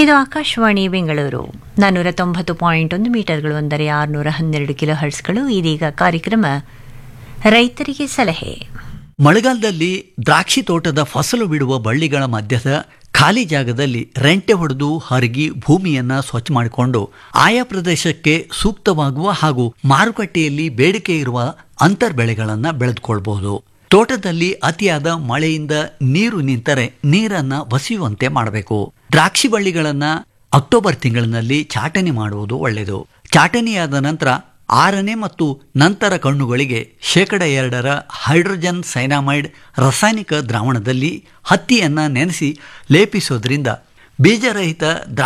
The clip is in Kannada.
ಇದು ಆಕಾಶವಾಣಿ ಬೆಂಗಳೂರು ನಾನ್ನೂರ ತೊಂಬತ್ತು ಪಾಯಿಂಟ್ ಒಂದು ಮೀಟರ್ಗಳು ಅಂದರೆ ಆರುನೂರ ಹನ್ನೆರಡು ಕಿಲೋ ಹರ್ಟ್ಸ್ಗಳು ಇದೀಗ ಕಾರ್ಯಕ್ರಮ ರೈತರಿಗೆ ಸಲಹೆ ಮಳೆಗಾಲದಲ್ಲಿ ದ್ರಾಕ್ಷಿ ತೋಟದ ಫಸಲು ಬಿಡುವ ಬಳ್ಳಿಗಳ ಮಧ್ಯದ ಖಾಲಿ ಜಾಗದಲ್ಲಿ ರೆಂಟೆ ಹೊಡೆದು ಹರಗಿ ಭೂಮಿಯನ್ನ ಸ್ವಚ್ಛ ಮಾಡಿಕೊಂಡು ಆಯಾ ಪ್ರದೇಶಕ್ಕೆ ಸೂಕ್ತವಾಗುವ ಹಾಗೂ ಮಾರುಕಟ್ಟೆಯಲ್ಲಿ ಬೇಡಿಕೆ ಇರುವ ಅಂತರ್ ಬೆಳೆಗಳನ್ನ ಬೆಳೆದುಕೊಳ್ಬಹುದು ತೋಟದಲ್ಲಿ ಅತಿಯಾದ ಮಳೆಯಿಂದ ನೀರು ನಿಂತರೆ ನೀರನ್ನ ಬಸಿಯುವಂತೆ ಮಾಡಬೇಕು ದ್ರಾಕ್ಷಿ ಬಳ್ಳಿಗಳನ್ನ ಅಕ್ಟೋಬರ್ ತಿಂಗಳಿನಲ್ಲಿ ಚಾಟನೆ ಮಾಡುವುದು ಒಳ್ಳೆಯದು ಚಾಟನೆಯಾದ ನಂತರ ಆರನೇ ಮತ್ತು ನಂತರ ಕಣ್ಣುಗಳಿಗೆ ಶೇಕಡ ಎರಡರ ಹೈಡ್ರೋಜನ್ ಸೈನಾಮೈಡ್ ರಾಸಾಯನಿಕ ದ್ರಾವಣದಲ್ಲಿ ಹತ್ತಿಯನ್ನ ನೆನೆಸಿ ಲೇಪಿಸೋದ್ರಿಂದ ಬೀಜರಹಿತ